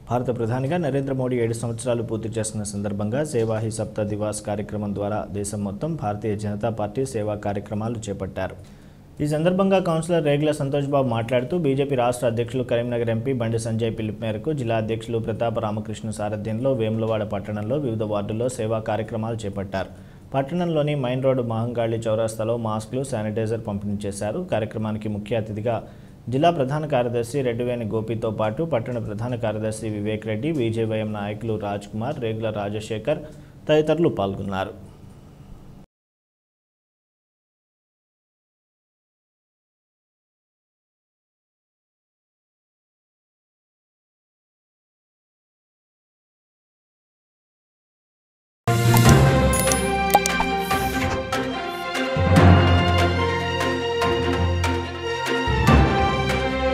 భారత ప్రధానిగా నరేంద్ర మోడీ ఏడు సంవత్సరాలు పూర్తి చేసుకున్న సందర్భంగా సేవా హీ సప్తా దివాస్ కార్యక్రమం ద్వారా దేశం మొత్తం భారతీయ జనతా పార్టీ సేవా కార్యక్రమాలు చేపట్టారు ఈ సందర్భంగా కౌన్సిలర్ రేగుల సంతోష్ బాబు మాట్లాడుతూ బీజేపీ రాష్ట్ర అధ్యక్షులు కరీంనగర్ ఎంపీ బండి సంజయ్ పిలుపు మేరకు జిల్లా అధ్యక్షులు ప్రతాప రామకృష్ణ సారథ్యంలో వేములవాడ పట్టణంలో వివిధ వార్డుల్లో సేవా కార్యక్రమాలు చేపట్టారు పట్టణంలోని మైన్ రోడ్డు మహంగాళి చౌరస్తాలో మాస్కులు శానిటైజర్ పంపిణీ చేశారు కార్యక్రమానికి ముఖ్య అతిథిగా జిల్లా ప్రధాన కార్యదర్శి రెడ్డివేణి గోపితో పాటు పట్టణ ప్రధాన కార్యదర్శి వివేక్ రెడ్డి బీజేవైఎం నాయకులు రాజ్ కుమార్ రేగుల రాజశేఖర్ తదితరులు పాల్గొన్నారు